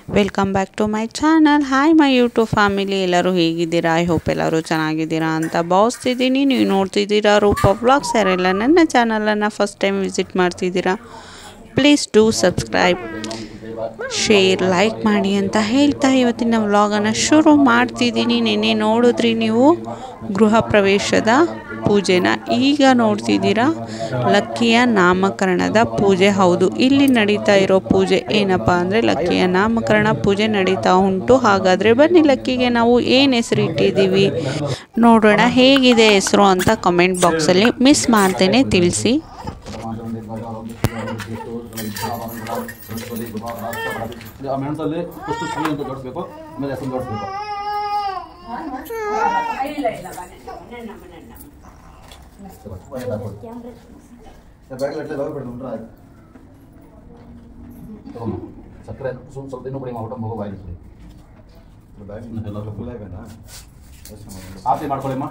Welcome back to my channel hi my YouTube family ಎಲ್ಲರೂ ಹೇಗಿದ್ದೀರಾ I hope ಎಲ್ಲರೂ ಚೆನ್ನಾಗಿದ್ದೀರಾ ಅಂತ ಭಾವಿಸ್ತಿದ್ದೀನಿ ನೀವು ನೋಡ್ತಿದ್ದೀರಾ ರೂಪ ವ್ಲಾಗ್ಸ್ ಯಾರೆಲ್ಲ ನನ್ನ ಚಾನಲನ್ನು ಫಸ್ಟ್ ಟೈಮ್ ವಿಸಿಟ್ ಮಾಡ್ತಿದ್ದೀರಾ please do subscribe share like ಮಾಡಿ ಅಂತ ಹೇಳ್ತಾ ಇವತ್ತಿನ ವ್ಲಾಗನ್ನು ಶುರು ಮಾಡ್ತಿದ್ದೀನಿ ನಿನ್ನೆ ನೋಡಿದ್ರಿ ನೀವು ಗೃಹ ಪ್ರವೇಶದ ಪೂಜೆನ ಈಗ ನೋಡ್ತಿದ್ದೀರಾ ಲಕ್ಕಿಯ ನಾಮಕರಣದ ಪೂಜೆ ಹೌದು ಇಲ್ಲಿ ನಡೀತಾ ಇರೋ ಪೂಜೆ ಏನಪ್ಪ ಅಂದರೆ ಲಕ್ಕಿಯ ನಾಮಕರಣ ಪೂಜೆ ನಡೀತಾ ಉಂಟು ಹಾಗಾದರೆ ಬನ್ನಿ ಲಕ್ಕಿಗೆ ನಾವು ಏನು ಹೆಸರು ಇಟ್ಟಿದ್ದೀವಿ ನೋಡೋಣ ಹೇಗಿದೆ ಹೆಸರು ಅಂತ ಕಮೆಂಟ್ ಬಾಕ್ಸಲ್ಲಿ ಮಿಸ್ ಮಾಡ್ತೇನೆ ತಿಳಿಸಿ ಆ ಮೆಣಸಲ್ಲಿ ಫಸ್ಟ್ ಸುಳಿ ಅಂತ ಜೋಡಿಸ್ಬೇಕು ಆಮೇಲೆ ಹೆಸರು ಜೋಡಿಸ್ಬೇಕು ತಗೊಂಬ. ಸಕ್ಕರೆ ಸುಮ್ ಸ್ವಲ್ಪ ಇನ್ನೂ ಪುಡಿ ಮಾಡ್ಬಿಟ್ಟು ಮಗು ಬಾಯಿ ಬಿಡಿ ಆಫಿ ಮಾಡ್ಕೊಳ್ಳಿಮ್ಮ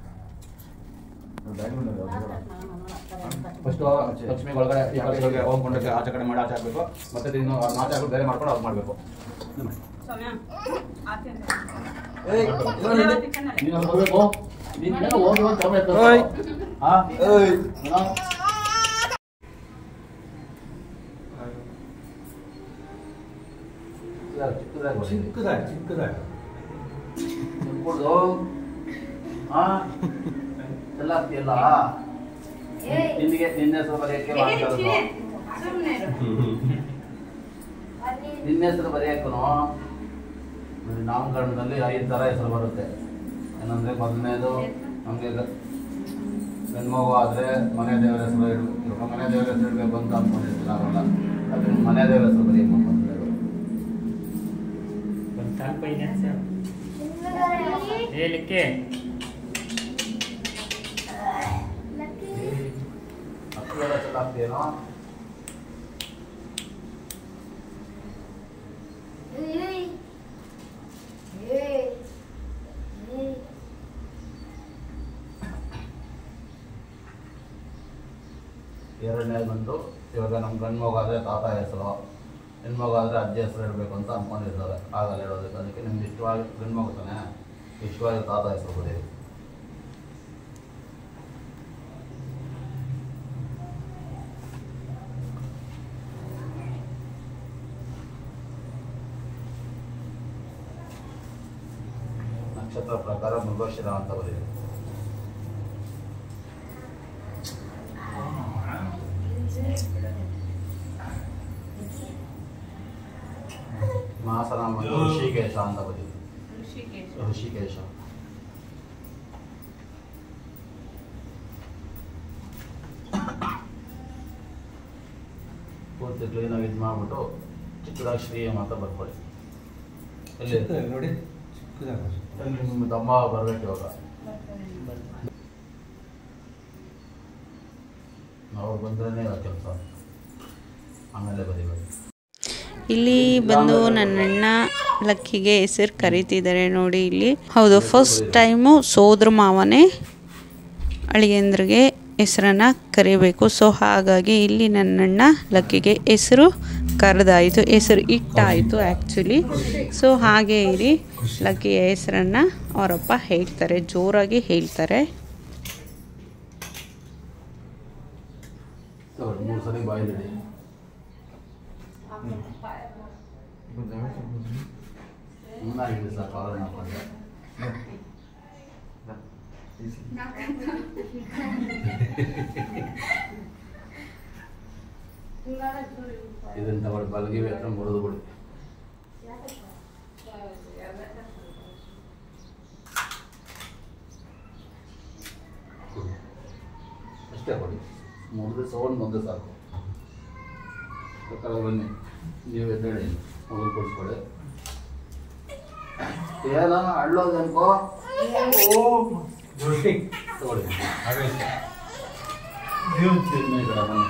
ಫಸ್ಟ್ ಲಕ್ಷ್ಮಿ ಒಳಗಡೆ ಈ ಕಡೆ ಹೋಗ್ಕೊಂಡಕ್ಕೆ ಆಚೆ ಕಡೆ ಮಾಡಿ ಆಚೆ ಹಾಕ್ಬೇಕು ಮತ್ತೆ ಇನ್ನು ಆಚೆ ಹಾಕ್ಬಿಟ್ಟು ಬೇರೆ ಮಾಡ್ಕೊಂಡು ಅದು ಮಾಡಬೇಕು ನೀನು ಅಲ್ಲಿ ಬರ್ಬೇಕು ನೀನು ಏನೋ ಹೋಗಿ ಹೋಗಿ ತಗೋಬೇಕು ಹಾ ಏನೋ? ಚಿಕ್ಕದಾಗಿ ಬರ್ಲಿ. ಚಿಕ್ಕದಾಗಿ ಚಿಕ್ಕದಾಗಿ ಕುಡ್ದು ಹಾ ಎಲ್ಲ ಆಗ್ತಿಯಲ್ಲ ನಿನ್ಗೆ ನಿನ್ನ ಹೆಸರು ಬರೆಯಕ್ಕೆ ಮಾಡ್ತಾ ಇರೋದು. ನಿನ್ನ ಹೆಸರು ಬರೆಯಕ್ಕೂ ನಾಮಕರಣದಲ್ಲಿ ಐದು ಥರ ಹೆಸರು ಬರುತ್ತೆ ಏನಂದ್ರೆ ಮೊದಲನೇದು ನಮಗೆ ಗಂಡ್ಮಗು ಆದರೆ ಮನೆ ದೇವರ ಹೆಸರು ಇಡಬೇಕು ಮನೆ ದೇವರ ಹೆಸರು ಇಡಬೇಕು ಅಂತ ಅಂದ್ಕೊಂಡಿರ್ತೀರ ಆಗಲ್ಲ ಅದ್ರ ಮನೆ ದೇವರ ಹೆಸರು ಬರೆಯಕ್ಕೆ ಮೊದಲನೇದು ಹೇಳಲಿಕ್ಕೆ ಅಕ್ಕಿಯೆಲ್ಲ ಚೆಲ್ಲಾಗ್ತೀಯೇನೋ ಎರಡನೇದು ಬಂದು ಇವಾಗ ನಮ್ಮ ಗಂಡು ಮಗು ಆದರೆ ತಾತ ಹೆಸರು ಹೆಣ್ಮಗು ಆದರೆ ಅಜ್ಜಿ ಹೆಸರು ಇಡಬೇಕು ಅಂತ ಅಂದ್ಕೊಂಡಿರ್ತಾರೆ ಆಗಲ್ಲ ಹೇಳೋದಕ್ಕೆ ಅದಕ್ಕೆ ನಿಮ್ಗೆ ಇಷ್ಟವಾಗಿ ಗಂಡು ಮಗು ತಾನೆ ಇಷ್ಟವಾಗಿ ತಾತ ಹೆಸರು ಬರೀರಿ ನಕ್ಷತ್ರ ಪ್ರಕಾರ ಮೃಗಶಿರ ಅಂತ ಬರೀರಿ ಮಾಸನಾಮ ಬಂದು ಋಷಿಕೇಶ ಅಂತ ಬರೀರಿ ಋಷಿಕೇಶ ಪೂರ್ತಿ ಕ್ಲೀನಾಗಿ ಇದು ಮಾಡಿಬಿಟ್ಟು ಚಿಕ್ಕದಾಗಿ ಶ್ರೀಯಂ ಅಂತ ಬರ್ಕೊಳ್ಳಿ ಎಲ್ಲಿ ಚಿಕ್ಕದಾಗಿ ನೋಡಿ ಚಿಕ್ಕದಾಗಿ ಎಲ್ಲಿ ನಿಮ್ಮ ತಮ್ಮ ಬರ್ಬೇಕು ಇವಾಗ ಅವ್ರು ಬಂದ್ರೇ ಕೆಲಸ ಆಮೇಲೆ ಬರೀಬೇಕು ಇಲ್ಲಿ ಬಂದು ನನ್ನಣ್ಣ ಲಕ್ಕಿಗೆ ಹೆಸರು ಕರಿತಿದ್ದಾರೆ ನೋಡಿ ಇಲ್ಲಿ ಹೌದು ಫಸ್ಟ್ ಟೈಮು ಸೋದ್ರ ಮಾವನೇ ಅಳಿಯಂದ್ರಿಗೆ ಹೆಸರನ್ನು ಕರಿಬೇಕು ಸೊ ಹಾಗಾಗಿ ಇಲ್ಲಿ ನನ್ನಣ್ಣ ಲಕ್ಕಿಗೆ ಹೆಸರು ಕರೆದಾಯಿತು ಹೆಸರು ಇಟ್ಟಾಯಿತು ಆ್ಯಕ್ಚುಲಿ ಸೊ ಹಾಗೆ ಇರಿ ಲಕ್ಕಿಯ ಹೆಸರನ್ನು ಅವರಪ್ಪ ಹೇಳ್ತಾರೆ ಜೋರಾಗಿ ಹೇಳ್ತಾರೆ ತಗೊಳ್ಳಿ ಮೂರು ಸಲ ಬಾಯಿಲಿಡಿ ಮುಂದಾಗಿದೆ ಸರ್ ಕಾಲ ಹಾಕೊಂಡೆ ಇದನ್ನ ತಗೊಳ್ಳಿ ಬಲಗಿವಿ ಹತ್ರ ಮುರಿದು ಬಿಡಿ ಕೊಡಿ. ಅಷ್ಟೇ ಕೊಡಿ ಮುರಿದು ಸೌಂಡ್ ಬಂದು ಸಾಕು ಬೇಕಾದ್ರೆ ಬನ್ನಿ ನೀವು ಎದ್ದೇಳಿ ಮಗು ಕೊಡಿಸ್ಕೊಡಿ ಏನ ಅಳ್ಳೋದು ಅನ್ಕೋ ದೃಷ್ಟಿ ತಗೊಳ್ಳಿ ಆವೇಶ ಈ ಕಡೆ ಬನ್ನಿ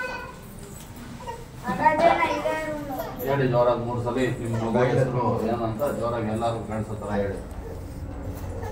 ಹೇಳಿ ಜೋರಾಗಿ ಮೂರು ಸಲ ನಿಮ್ಮ ಮಗು ಹೆಸರು ಏನಂತ ಜೋರಾಗಿ ಎಲ್ಲರೂ ಕಾಣಿಸೋ ಥರ ಹೇಳಿ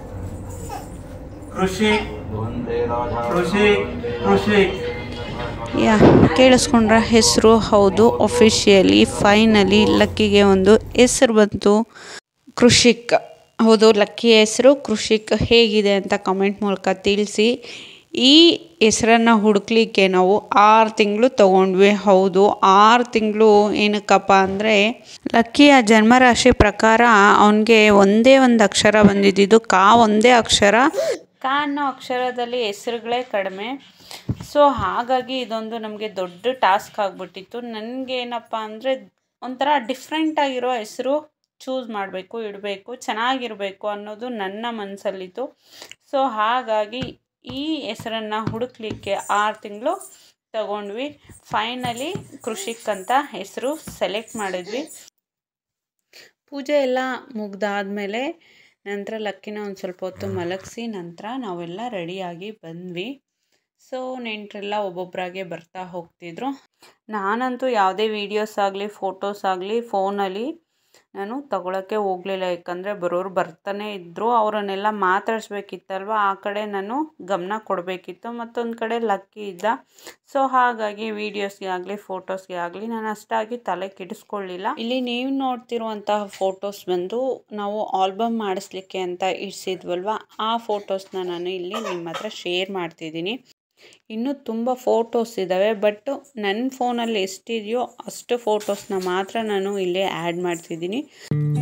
ಕೃಷಿ ಒಂದೇ ರಾಜ ಕೃಷಿ, ಕೃಷಿ. ಯಾ ಕೇಳಿಸ್ಕೊಂಡ್ರ ಹೆಸರು ಹೌದು ಅಫಿಷಿಯಲಿ ಫೈನಲಿ ಲಕ್ಕಿಗೆ ಒಂದು ಹೆಸರು ಬಂತು ಕೃಷಿಕ್ ಹೌದು ಲಕ್ಕಿ ಹೆಸರು ಕೃಷಿಕ್ ಹೇಗಿದೆ ಅಂತ ಕಮೆಂಟ್ ಮೂಲಕ ತಿಳಿಸಿ ಈ ಹೆಸರನ್ನು ಹುಡುಕ್ಲಿಕ್ಕೆ ನಾವು ಆರು ತಿಂಗಳು ತೊಗೊಂಡ್ವಿ ಹೌದು ಆರು ತಿಂಗಳು ಏನಕ್ಕಪ್ಪ ಅಂದರೆ ಲಕ್ಕಿಯ ಜನ್ಮರಾಶಿ ಪ್ರಕಾರ ಅವನಿಗೆ ಒಂದೇ ಒಂದು ಅಕ್ಷರ ಬಂದಿದ್ದಿದ್ದು ಕಾ ಒಂದೇ ಅಕ್ಷರ ಕಾ ಅನ್ನೋ ಅಕ್ಷರದಲ್ಲಿ ಹೆಸರುಗಳೇ ಕಡಿಮೆ ಸೊ ಹಾಗಾಗಿ ಇದೊಂದು ನಮಗೆ ದೊಡ್ಡ ಟಾಸ್ಕ್ ಆಗಿಬಿಟ್ಟಿತ್ತು ನನಗೇನಪ್ಪ ಅಂದರೆ ಒಂಥರ ಡಿಫ್ರೆಂಟ್ ಆಗಿರೋ ಹೆಸರು ಚೂಸ್ ಮಾಡಬೇಕು ಇಡಬೇಕು ಚೆನ್ನಾಗಿರಬೇಕು ಅನ್ನೋದು ನನ್ನ ಮನಸ್ಸಲ್ಲಿತ್ತು ಸೊ ಹಾಗಾಗಿ ಈ ಹೆಸರನ್ನು ಹುಡುಕ್ಲಿಕ್ಕೆ ಆರು ತಿಂಗಳು ತಗೊಂಡ್ವಿ ಫೈನಲಿ ಕೃಷಿಕ್ ಅಂತ ಹೆಸರು ಸೆಲೆಕ್ಟ್ ಮಾಡಿದ್ವಿ ಪೂಜೆ ಎಲ್ಲ ಮುಗ್ದಾದ್ಮೇಲೆ ನಂತರ ಲಕ್ಕಿನ ಒಂದು ಸ್ವಲ್ಪ ಹೊತ್ತು ಮಲಗಿಸಿ ನಂತರ ನಾವೆಲ್ಲ ರೆಡಿಯಾಗಿ ಬಂದ್ವಿ ಸೊ ನೆಂಟರೆಲ್ಲ ಒಬ್ಬೊಬ್ಬರಾಗೆ ಬರ್ತಾ ಹೋಗ್ತಿದ್ರು ನಾನಂತೂ ಯಾವುದೇ ವೀಡಿಯೋಸ್ ಆಗಲಿ ಫೋಟೋಸ್ ಆಗಲಿ ಫೋನಲ್ಲಿ ನಾನು ತಗೊಳಕ್ಕೆ ಹೋಗಲಿಲ್ಲ ಯಾಕಂದರೆ ಬರೋರು ಬರ್ತಾನೆ ಇದ್ದರು ಅವರನ್ನೆಲ್ಲ ಮಾತಾಡಿಸ್ಬೇಕಿತ್ತಲ್ವ ಆ ಕಡೆ ನಾನು ಗಮನ ಕೊಡಬೇಕಿತ್ತು ಮತ್ತೊಂದು ಕಡೆ ಲಕ್ಕಿ ಇದ್ದ ಸೊ ಹಾಗಾಗಿ ವೀಡಿಯೋಸ್ಗೆ ಆಗಲಿ ಫೋಟೋಸ್ಗೆ ಆಗಲಿ ನಾನು ಅಷ್ಟಾಗಿ ತಲೆ ಕೆಡಿಸ್ಕೊಳ್ಳಿಲ್ಲ ಇಲ್ಲಿ ನೀವು ನೋಡ್ತಿರುವಂತಹ ಫೋಟೋಸ್ ಬಂದು ನಾವು ಆಲ್ಬಮ್ ಮಾಡಿಸ್ಲಿಕ್ಕೆ ಅಂತ ಇಡ್ಸಿದ್ವಲ್ವ ಆ ಫೋಟೋಸ್ನ ನಾನು ಇಲ್ಲಿ ನಿಮ್ಮ ಹತ್ರ ಶೇರ್ ಮಾಡ್ತಿದ್ದೀನಿ ಇನ್ನೂ ತುಂಬ ಫೋಟೋಸ್ ಇದ್ದಾವೆ ಬಟ್ ನನ್ನ ಫೋನಲ್ಲಿ ಎಷ್ಟಿದೆಯೋ ಅಷ್ಟು ಫೋಟೋಸ್ನ ಮಾತ್ರ ನಾನು ಇಲ್ಲೇ ಆ್ಯಡ್ ಮಾಡ್ತಿದ್ದೀನಿ